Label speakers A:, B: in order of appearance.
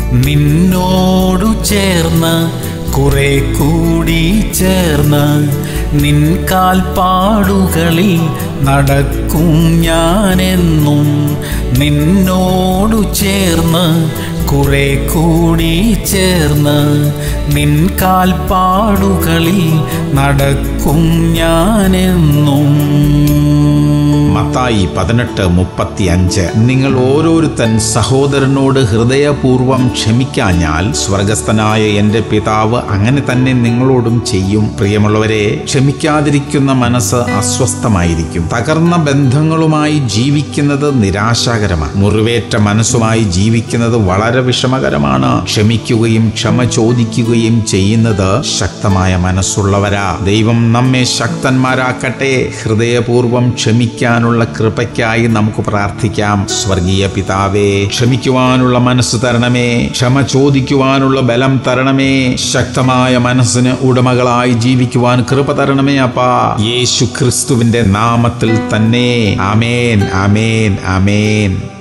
A: നിന്നോടു ചേർന്ന് കുറെ കൂടി ചേർന്ന് നിൻ കാൽപ്പാടുകളിൽ നടക്കും ഞാനെന്നും നിന്നോടു ചേർന്ന് കുറെ കൂടി ചേർന്ന് നിൻ കാൽപ്പാടുകളിൽ നടക്കും ഞാനെന്നും
B: മത്തായി പതിനെട്ട് മുപ്പത്തി അഞ്ച് നിങ്ങൾ ഓരോരുത്തൻ സഹോദരനോട് ഹൃദയപൂർവം ക്ഷമിക്കാഞ്ഞാൽ സ്വർഗസ്ഥനായ എന്റെ പിതാവ് അങ്ങനെ തന്നെ നിങ്ങളോടും ചെയ്യും പ്രിയമുള്ളവരെ ക്ഷമിക്കാതിരിക്കുന്ന മനസ്സ് അസ്വസ്ഥമായിരിക്കും തകർന്ന ബന്ധങ്ങളുമായി ജീവിക്കുന്നത് നിരാശാകരമാണ് മുറിവേറ്റ മനസ്സുമായി ജീവിക്കുന്നത് വളരെ വിഷമകരമാണ് ക്ഷമിക്കുകയും ക്ഷമ ചോദിക്കുകയും ചെയ്യുന്നത് ശക്തമായ മനസ്സുള്ളവരാ ദൈവം നമ്മെ ശക്തന്മാരാക്കട്ടെ ഹൃദയപൂർവം ക്ഷമിക്കാനുള്ള കൃപയ്ക്കായി നമുക്ക് പ്രാർത്ഥിക്കാം സ്വർഗീയ പിതാവേ ക്ഷമിക്കുവാനുള്ള മനസ്സ് തരണമേ ക്ഷമ ചോദിക്കുവാനുള്ള ബലം തരണമേ ശക്തമായ മനസ്സിന് ഉടമകളായി ജീവിക്കുവാൻ കൃപ തരണമേ അപ്പാ യേശു ക്രിസ്തുവിന്റെ നാമത്തിൽ തന്നെ ആമേൻ ആമേൻ ആമേൻ